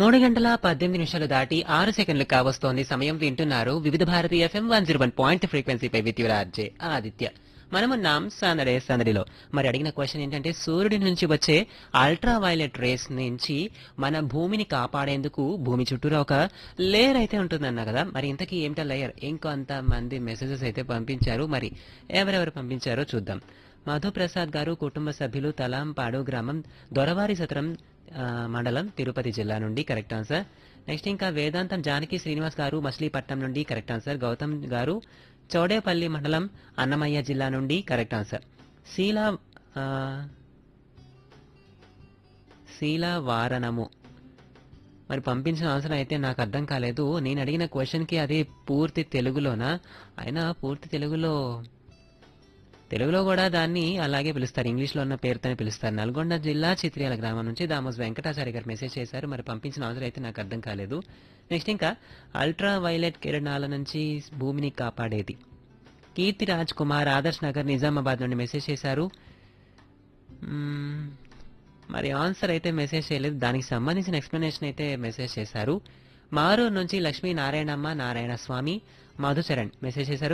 మూడు గంటల పద్దెనిమిది నిమిషాలు దాటి ఆరు సెకండ్లు కావస్తోంది సమయం వింటున్నారు Vividh Bharati FM one zero one point ఫ్రీక్వెన్సీపై విత్యురార్జే ఆదిత్య మనమున్నాం సందడే సందడిలో మరి అడిగిన క్వశ్చన్ ఏంటంటే సూర్యుడి నుంచి వచ్చే అల్ట్రా వైలెట్ రేస్ నుంచి మన భూమిని కాపాడేందుకు భూమి చుట్టూరా ఒక లేయర్ అయితే ఉంటుందన్నా కదా మరి ఇంతకీ ఏమిటా లేయర్ ఇంకొంత మంది మెసేజెస్ అయితే పంపించారు మరి ఎవరెవరు పంపించారో చూద్దాం మధుప్రసాద్ గారు కుటుంబ సభ్యులు తలాంపాడు గ్రామం దొరవారి సత్రం ఆ, మండలం తిరుపతి జిల్లా నుండి కరెక్ట్ ఆన్సర్ నెక్స్ట్ ఇంకా వేదాంతం జానకి శ్రీనివాస్ గారు మచిలీపట్నం నుండి కరెక్ట్ ఆన్సర్ గౌతమ్ గారు చౌడేపల్లి మండలం అన్నమయ్య జిల్లా నుండి కరెక్ట్ ఆన్సర్ శీలా ఆ, శీలా వారణము మరి పంపించిన ఆన్సర్ అయితే నాకు అర్థం కాలేదు నేను అడిగిన క్వశ్చన్ కి అది పూర్తి తెలుగులోనా అయినా పూర్తి తెలుగులో తెలుగులో కూడా దాన్ని అలాగే పిలుస్తారు ఇంగ్లీష్ లో ఉన్న పేరుతోనే పిలుస్తారు నల్గొండ జిల్లా చిత్రియాల గ్రామం నుంచి దామోస్ వెంకటాచారి గారు మెసేజ్ చేశారు మరి పంపించిన ఆన్సర్ అయితే నాకు అర్థం కాలేదు నెక్స్ట్ ఇంకా అల్ట్రా వైలెట్ కిరణాల నుంచి భూమిని కాపాడేది కీర్తి రాజ్ కుమార్ ఆదర్శ్ నగర్ నిజామాబాద్ నుండి మెసేజ్ చేశారు మ్మ్, మరి ఆన్సర్ అయితే మెసేజ్ చేయలేదు దానికి సంబంధించిన ఎక్స్ప్లెనేషన్ అయితే మెసేజ్ చేశారు మారూరు నుంచి లక్ష్మీ నారాయణమ్మ నారాయణ స్వామి మధుచరణ్ మెసేజ్ చేశారు